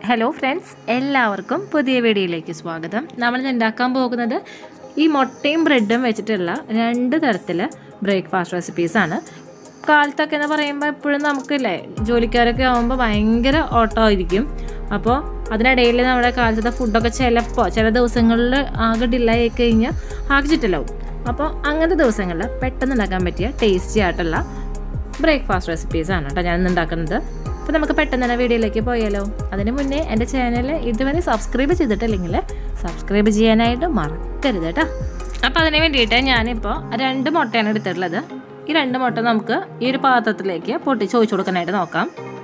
hello friends എല്ലാവർക്കും പുതിയ വീഡിയോയിലേക്ക് സ്വാഗതം നമ്മൾ ഉണ്ടാക്കാൻ പോകുന്നത് ഈ മുട്ടയും ബ്രെഡും വെച്ചിട്ടുള്ള രണ്ട് തരത്തിൽ ബ്രേക്ക്ഫാസ്റ്റ് റെസിപ്പീസാണ് കാലത്തൊക്കെ എന്ന് പറയുമ്പോൾ എപ്പോഴും നമുക്കില്ലേ ജോലിക്കാരൊക്കെ ആകുമ്പോൾ ഭയങ്കര ഓട്ടമായിരിക്കും അപ്പോൾ അതിനിടയിൽ നമ്മുടെ കാലത്തത്തെ ഫുഡൊക്കെ ചിലപ്പോൾ ചില ദിവസങ്ങളിൽ ആകെ ഡിലേ ആയി കഴിഞ്ഞാൽ ആകെ ചുറ്റലാവും അപ്പോൾ അങ്ങനത്തെ ദിവസങ്ങളിൽ പെട്ടെന്ന് ഉണ്ടാക്കാൻ പറ്റിയ ടേസ്റ്റി ആയിട്ടുള്ള ബ്രേക്ക്ഫാസ്റ്റ് റെസിപ്പീസാണ് കേട്ടോ ഞാൻ ഇന്ന് ഉണ്ടാക്കുന്നത് അപ്പോൾ നമുക്ക് പെട്ടെന്ന് തന്നെ വീഡിയോയിലേക്ക് പോയാലോ അതിന് മുന്നേ എൻ്റെ ചാനൽ ഇതുവരെ സബ്സ്ക്രൈബ് ചെയ്തിട്ടില്ലെങ്കിൽ സബ്സ്ക്രൈബ് ചെയ്യാനായിട്ട് മറക്കരുത് കേട്ടോ അപ്പോൾ അതിന് വേണ്ടിയിട്ട് ഞാനിപ്പോൾ രണ്ട് മുട്ടയാണ് എടുത്തിട്ടുള്ളത് ഈ രണ്ട് മുട്ട നമുക്ക് ഈ ഒരു പാത്രത്തിലേക്ക് പൊട്ടിച്ച് ഒഴിച്ചു കൊടുക്കാനായിട്ട് നോക്കാം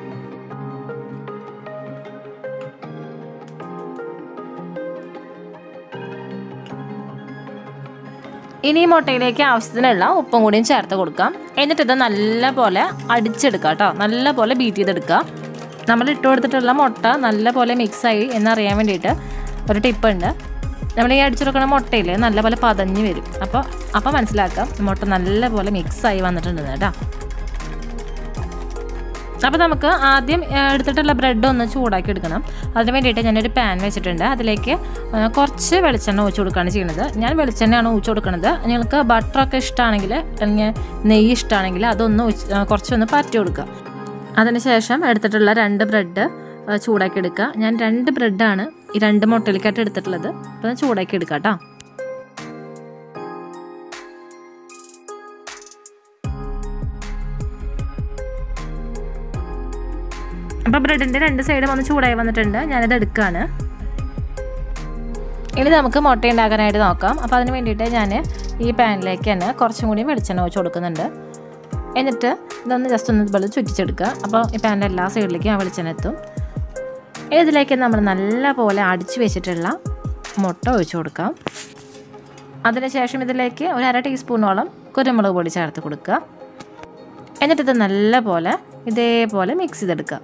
ഇനി ഈ മുട്ടയിലേക്ക് ആവശ്യത്തിനുള്ള ഉപ്പും കൂടിയും ചേർത്ത് കൊടുക്കാം എന്നിട്ട് ഇത് നല്ല പോലെ അടിച്ചെടുക്കുക കേട്ടോ നല്ല പോലെ ബീറ്റ് ചെയ്തെടുക്കുക നമ്മൾ ഇട്ട് കൊടുത്തിട്ടുള്ള മുട്ട നല്ല പോലെ മിക്സായി എന്നറിയാൻ വേണ്ടിയിട്ട് ഒരു ടിപ്പ് ഉണ്ട് നമ്മൾ ഈ അടിച്ചെടുക്കുന്ന മുട്ടയിൽ നല്ല പോലെ പതഞ്ഞ് വരും അപ്പോൾ അപ്പോൾ മനസ്സിലാക്കാം മുട്ട നല്ല പോലെ മിക്സായി വന്നിട്ടുണ്ടെന്ന് കേട്ടോ അപ്പോൾ നമുക്ക് ആദ്യം എടുത്തിട്ടുള്ള ബ്രെഡ് ഒന്ന് ചൂടാക്കി എടുക്കണം അതിന് വേണ്ടിയിട്ട് ഞാനൊരു പാൻ വെച്ചിട്ടുണ്ട് അതിലേക്ക് കുറച്ച് വെളിച്ചെണ്ണ ഒഴിച്ചു കൊടുക്കുകയാണ് ചെയ്യുന്നത് ഞാൻ വെളിച്ചെണ്ണയാണ് ഒഴിച്ചു കൊടുക്കുന്നത് നിങ്ങൾക്ക് ബട്ടറൊക്കെ ഇഷ്ടമാണെങ്കിൽ അല്ലെങ്കിൽ നെയ്യ് ഇഷ്ടമാണെങ്കിൽ അതൊന്ന് കുറച്ചൊന്ന് പറ്റി കൊടുക്കുക അതിനുശേഷം എടുത്തിട്ടുള്ള രണ്ട് ബ്രെഡ് ചൂടാക്കി എടുക്കുക ഞാൻ രണ്ട് ബ്രെഡാണ് ഈ രണ്ട് മുട്ടയിലേക്കായിട്ട് എടുത്തിട്ടുള്ളത് അപ്പോൾ ചൂടാക്കി എടുക്കാം കേട്ടോ അപ്പോൾ ബ്രെഡിൻ്റെ രണ്ട് സൈഡും ഒന്ന് ചൂടായി വന്നിട്ടുണ്ട് ഞാനിത് എടുക്കുകയാണ് ഇനി നമുക്ക് മുട്ട ഉണ്ടാക്കാനായിട്ട് നോക്കാം അപ്പോൾ അതിന് വേണ്ടിയിട്ട് ഞാൻ ഈ പാനിലേക്ക് തന്നെ കുറച്ചും കൂടി വെളിച്ചെണ്ണ ഒഴിച്ച് കൊടുക്കുന്നുണ്ട് എന്നിട്ട് ഇതൊന്ന് ജസ്റ്റ് ഒന്ന് ഇതുപോലെ ചുറ്റിച്ചെടുക്കുക അപ്പോൾ ഈ പാനിൻ്റെ എല്ലാ സൈഡിലേക്കും ആ വെളിച്ചെണ്ണ എത്തും ഇതിലേക്ക് നമ്മൾ നല്ല പോലെ അടിച്ചു വെച്ചിട്ടുള്ള മുട്ട ഒഴിച്ച് കൊടുക്കാം അതിനുശേഷം ഇതിലേക്ക് ഒരു അര ടീസ്പൂണോളം കുരുമുളക് പൊടി ചേർത്ത് കൊടുക്കുക എന്നിട്ടിത് നല്ല പോലെ ഇതേപോലെ മിക്സ് ചെയ്തെടുക്കുക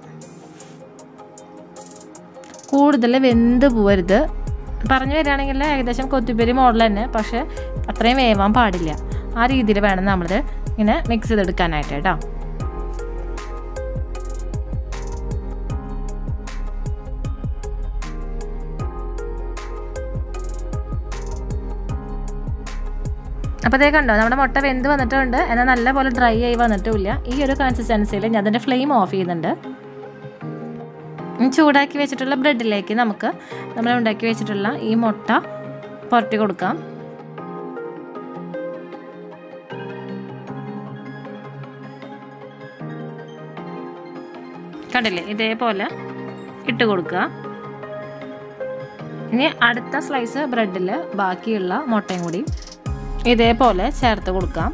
കൂടുതൽ വെന്ത് പോവരുത് പറഞ്ഞു വരികയാണെങ്കിൽ ഏകദേശം കൊത്തുപ്പേരി മോഡൽ തന്നെ പക്ഷേ അത്രയും വേവാൻ പാടില്ല ആ രീതിയിൽ വേണം നമ്മളിത് ഇങ്ങനെ മിക്സ് ചെയ്തെടുക്കാനായിട്ട് കേട്ടോ അപ്പോൾ അതേ കണ്ടോ നമ്മുടെ മുട്ട വെന്ത് വന്നിട്ടുണ്ട് എന്നാൽ നല്ലപോലെ ഡ്രൈ ആയി വന്നിട്ടുമില്ല ഈ ഒരു കൺസിസ്റ്റൻസിയിൽ ഞാൻ അതിൻ്റെ ഫ്ലെയിം ഓഫ് ചെയ്യുന്നുണ്ട് ചൂടാക്കി വെച്ചിട്ടുള്ള ബ്രെഡിലേക്ക് നമുക്ക് നമ്മൾ ഉണ്ടാക്കി വെച്ചിട്ടുള്ള ഈ മുട്ട പുരട്ടി കൊടുക്കാം കണ്ടില്ലേ ഇതേപോലെ ഇട്ട് കൊടുക്കുക ഇനി അടുത്ത സ്ലൈസ് ബ്രെഡിൽ ബാക്കിയുള്ള മുട്ടയും കൂടി ഇതേപോലെ ചേർത്ത് കൊടുക്കാം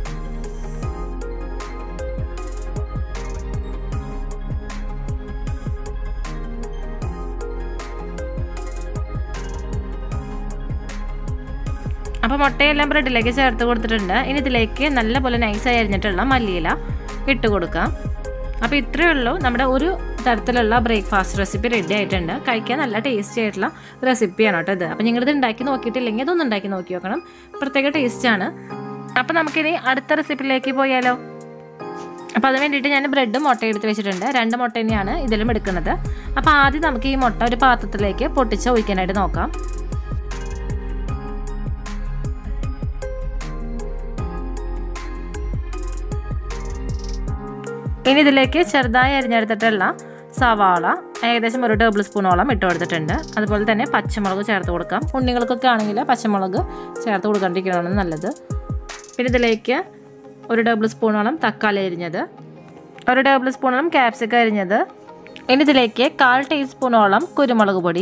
അപ്പോൾ മുട്ടയെല്ലാം ബ്രെഡിലേക്ക് ചേർത്ത് കൊടുത്തിട്ടുണ്ട് ഇനി ഇതിലേക്ക് നല്ലപോലെ നൈസായി അരിഞ്ഞിട്ടുള്ള മല്ലിയില ഇട്ട് കൊടുക്കാം അപ്പോൾ ഇത്രയേ ഉള്ളൂ നമ്മുടെ ഒരു തരത്തിലുള്ള ബ്രേക്ക്ഫാസ്റ്റ് റെസിപ്പി റെഡി ആയിട്ടുണ്ട് കഴിക്കാൻ നല്ല ടേസ്റ്റി ആയിട്ടുള്ള റെസിപ്പിയാണ് കേട്ടോ ഇത് അപ്പോൾ നിങ്ങളിത് ഉണ്ടാക്കി നോക്കിയിട്ടില്ലെങ്കിൽ ഇതൊന്നും ഉണ്ടാക്കി നോക്കി നോക്കണം പ്രത്യേക ടേസ്റ്റാണ് അപ്പോൾ നമുക്കിനി അടുത്ത റെസിപ്പിയിലേക്ക് പോയാലോ അപ്പോൾ അതിന് വേണ്ടിയിട്ട് ഞാൻ ബ്രെഡ് മുട്ട എടുത്ത് വെച്ചിട്ടുണ്ട് രണ്ട് മുട്ട തന്നെയാണ് ഇതിലും എടുക്കുന്നത് അപ്പോൾ ആദ്യം നമുക്ക് ഈ മുട്ട ഒരു പാത്രത്തിലേക്ക് പൊട്ടിച്ച് ഒഴിക്കാനായിട്ട് നോക്കാം ഇനി ഇതിലേക്ക് ചെറുതായി അരിഞ്ഞെടുത്തിട്ടുള്ള സവാള ഏകദേശം ഒരു ടേബിൾ സ്പൂണോളം ഇട്ട് കൊടുത്തിട്ടുണ്ട് അതുപോലെ തന്നെ പച്ചമുളക് ചേർത്ത് കൊടുക്കാം ഉണ്ണികൾക്കൊക്കെ ആണെങ്കിൽ പച്ചമുളക് ചേർത്ത് കൊടുക്കാണ്ടിരിക്കുന്നതാണ് നല്ലത് പിന്നെ ഇതിലേക്ക് ഒരു ടേബിൾ സ്പൂണോളം തക്കാളി അരിഞ്ഞത് ഒരു ടേബിൾ സ്പൂണോളം ക്യാപ്സിക്ക അരിഞ്ഞത് ഇനി ഇതിലേക്ക് കാൽ ടീസ്പൂണോളം കുരുമുളക് പൊടി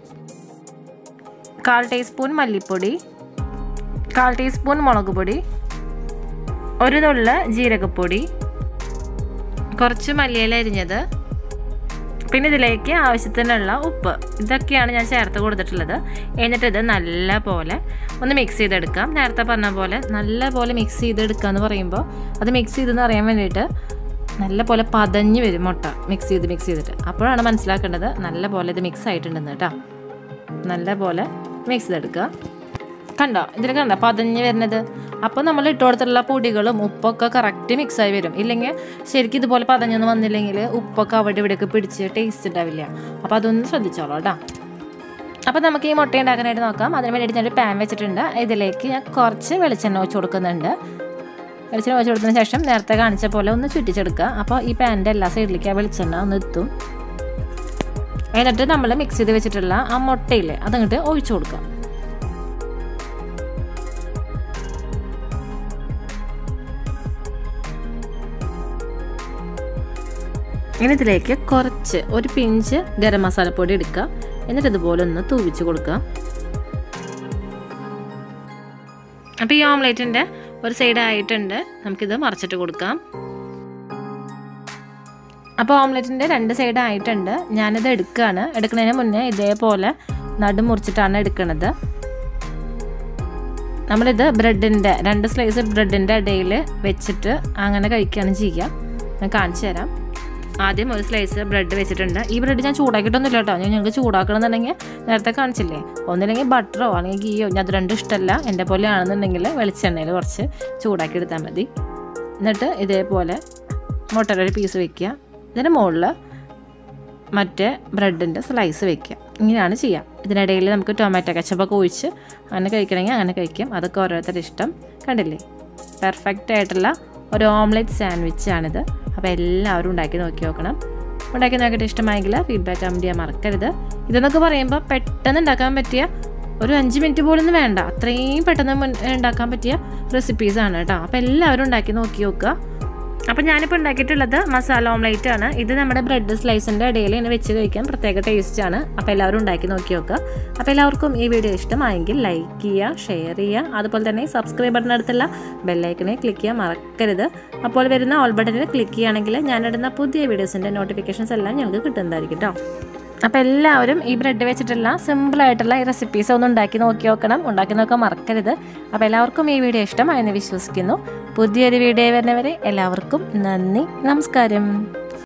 കാൽ ടീസ്പൂൺ മല്ലിപ്പൊടി കാൽ ടീസ്പൂൺ മുളക് പൊടി ഒരു നുള്ള ജീരകപ്പൊടി കുറച്ച് മല്ലിയില അരിഞ്ഞത് പിന്നെ ഇതിലേക്ക് ആവശ്യത്തിനുള്ള ഉപ്പ് ഇതൊക്കെയാണ് ഞാൻ ചേർത്ത് കൊടുത്തിട്ടുള്ളത് എന്നിട്ട് ഇത് നല്ല പോലെ ഒന്ന് മിക്സ് ചെയ്തെടുക്കാം നേരത്തെ പറഞ്ഞ പോലെ നല്ല പോലെ മിക്സ് ചെയ്തെടുക്കുക എന്ന് പറയുമ്പോൾ അത് മിക്സ് ചെയ്തെന്ന് അറിയാൻ വേണ്ടിയിട്ട് നല്ല പോലെ പതഞ്ഞ് വരും മുട്ട മിക്സ് ചെയ്ത് മിക്സ് ചെയ്തിട്ട് അപ്പോഴാണ് മനസ്സിലാക്കേണ്ടത് നല്ല പോലെ ഇത് മിക്സ് ആയിട്ടുണ്ടെന്ന് കേട്ടോ നല്ല പോലെ മിക്സ് ചെയ്തെടുക്കുക കണ്ടോ ഇതിൽ കണ്ടോ പതഞ്ഞ് വരുന്നത് അപ്പോൾ നമ്മൾ ഇട്ട് കൊടുത്തിട്ടുള്ള പൊടികളും ഉപ്പൊക്കെ കറക്റ്റ് മിക്സായി വരും ഇല്ലെങ്കിൽ ശരിക്കും ഇതുപോലെ പതഞ്ഞൊന്നും വന്നില്ലെങ്കിൽ ഉപ്പൊക്കെ അവിടെ ഇവിടെയൊക്കെ പിടിച്ച് ടേസ്റ്റ് ഉണ്ടാവില്ല അപ്പോൾ അതൊന്ന് ശ്രദ്ധിച്ചോളൂ കേട്ടോ അപ്പോൾ നമുക്ക് ഈ മുട്ട ഉണ്ടാക്കാനായിട്ട് നോക്കാം അതിന് വേണ്ടിയിട്ട് ഞാനൊരു പാൻ വെച്ചിട്ടുണ്ട് ഇതിലേക്ക് ഞാൻ കുറച്ച് വെളിച്ചെണ്ണ ഒഴിച്ച് കൊടുക്കുന്നുണ്ട് വെളിച്ചെണ്ണ ഒഴിച്ച് കൊടുത്തതിന് ശേഷം നേരത്തെ കാണിച്ച പോലെ ഒന്ന് ചുറ്റിച്ചെടുക്കുക അപ്പോൾ ഈ പാനിൻ്റെ എല്ലാ സൈഡിലേക്ക് ആ വെളിച്ചെണ്ണ ഒന്ന് എത്തും എന്നിട്ട് നമ്മൾ മിക്സ് ചെയ്ത് വെച്ചിട്ടുള്ള ആ മുട്ടയില്ലേ അതങ്ങോട്ട് ഒഴിച്ചു കൊടുക്കുക ഇനി ഇതിലേക്ക് കുറച്ച് ഒരു പിഞ്ച് ഗരം മസാലപ്പൊടി എടുക്കുക എന്നിട്ട് ഇതുപോലെ ഒന്ന് തൂവിച്ച് കൊടുക്കുക അപ്പോൾ ഈ ഓംലേറ്റിൻ്റെ ഒരു സൈഡ് ആയിട്ടുണ്ട് നമുക്കിത് മറിച്ചിട്ട് കൊടുക്കാം അപ്പോൾ ഓംലെറ്റിൻ്റെ രണ്ട് സൈഡ് ആയിട്ടുണ്ട് ഞാനിത് എടുക്കുകയാണ് എടുക്കുന്നതിന് മുന്നേ ഇതേപോലെ നടു മുറിച്ചിട്ടാണ് എടുക്കുന്നത് നമ്മളിത് ബ്രെഡിൻ്റെ രണ്ട് സ്ലൈസ് ബ്രെഡിൻ്റെ ഇടയിൽ വെച്ചിട്ട് അങ്ങനെ കഴിക്കുകയാണ് ചെയ്യുക ഞാൻ കാണിച്ചു തരാം ആദ്യം ഒരു സ്ലൈസ് ബ്രെഡ് വെച്ചിട്ടുണ്ട് ഈ ബ്രെഡ് ഞാൻ ചൂടാക്കിയിട്ടൊന്നുമില്ല കേട്ടോ ഞാൻ ഞങ്ങൾക്ക് ചൂടാക്കണമെന്നുണ്ടെങ്കിൽ നേരത്തെ കാണിച്ചില്ലേ ഒന്നില്ലെങ്കിൽ ബട്ടറോ അല്ലെങ്കിൽ ഗീയോ ഞാൻ അത് രണ്ടും ഇഷ്ടമല്ല എൻ്റെ പോലെ ആണെന്നുണ്ടെങ്കിൽ വെളിച്ചെണ്ണയിൽ കുറച്ച് ചൂടാക്കി എടുത്താൽ മതി എന്നിട്ട് ഇതേപോലെ മുട്ടയുടെ ഒരു പീസ് വെക്കുക ഇതിന് മുകളിൽ മറ്റേ ബ്രെഡിൻ്റെ സ്ലൈസ് വെക്കുക ഇങ്ങനെയാണ് ചെയ്യുക ഇതിനിടയിൽ നമുക്ക് ടൊമാറ്റോ കച്ചപ്പൊക്കെ ഒഴിച്ച് അങ്ങനെ കഴിക്കണമെങ്കിൽ അങ്ങനെ കഴിക്കാം അതൊക്കെ ഓരോരുത്തരുടെ ഇഷ്ടം കണ്ടില്ലേ പെർഫെക്റ്റ് ആയിട്ടുള്ള ഒരു ഓംലെറ്റ് സാൻഡ്വിച്ചാണിത് അപ്പോൾ എല്ലാവരും ഉണ്ടാക്കി നോക്കി നോക്കണം ഉണ്ടാക്കി നോക്കിയിട്ട് ഇഷ്ടമായെങ്കിൽ ഫീഡ്ബാക്ക് കമൻറ്റ് ചെയ്യാൻ മറക്കരുത് ഇതെന്നൊക്കെ പറയുമ്പോൾ പെട്ടെന്ന് ഉണ്ടാക്കാൻ പറ്റിയ ഒരു അഞ്ച് മിനിറ്റ് പോലും ഒന്നും വേണ്ട അത്രയും പെട്ടെന്ന് മുൻ- ഉണ്ടാക്കാൻ പറ്റിയ റെസിപ്പീസാണ് കേട്ടോ അപ്പോൾ എല്ലാവരും ഉണ്ടാക്കി നോക്കി നോക്കുക അപ്പോൾ ഞാനിപ്പോൾ ഉണ്ടാക്കിയിട്ടുള്ളത് മസാല ഓംലേറ്റ് ആണ് ഇത് നമ്മുടെ ബ്രെഡ് സ്ലൈസിൻ്റെ ഇടയിൽ ഇങ്ങനെ വെച്ച് കഴിക്കാൻ പ്രത്യേക ടേസ്റ്റ് ആണ് അപ്പോൾ എല്ലാവരും ഉണ്ടാക്കി നോക്കി നോക്കുക അപ്പോൾ എല്ലാവർക്കും ഈ വീഡിയോ ഇഷ്ടമായെങ്കിൽ ലൈക്ക് ചെയ്യുക ഷെയർ ചെയ്യുക അതുപോലെ തന്നെ സബ്സ്ക്രൈബ് ബട്ടണടുത്തുള്ള ബെല്ലൈക്കനെ ക്ലിക്ക് ചെയ്യാൻ മറക്കരുത് അപ്പോൾ വരുന്ന ഓൾ ബട്ടണിൽ ക്ലിക്ക് ചെയ്യുകയാണെങ്കിൽ ഞാനിടുന്ന പുതിയ വീഡിയോസിൻ്റെ നോട്ടിഫിക്കേഷൻസ് എല്ലാം ഞങ്ങൾക്ക് കിട്ടുന്നതായിരിക്കും കേട്ടോ അപ്പോൾ എല്ലാവരും ഈ ബ്രെഡ് വെച്ചിട്ടുള്ള സിമ്പിളായിട്ടുള്ള ഈ റെസിപ്പീസ് ഒന്ന് ഉണ്ടാക്കി നോക്കി നോക്കണം ഉണ്ടാക്കി നോക്കാൻ മറക്കരുത് അപ്പോൾ എല്ലാവർക്കും ഈ വീഡിയോ ഇഷ്ടമായെന്ന് വിശ്വസിക്കുന്നു പുതിയൊരു വീഡിയോ വരുന്നവരെ എല്ലാവർക്കും നന്ദി നമസ്കാരം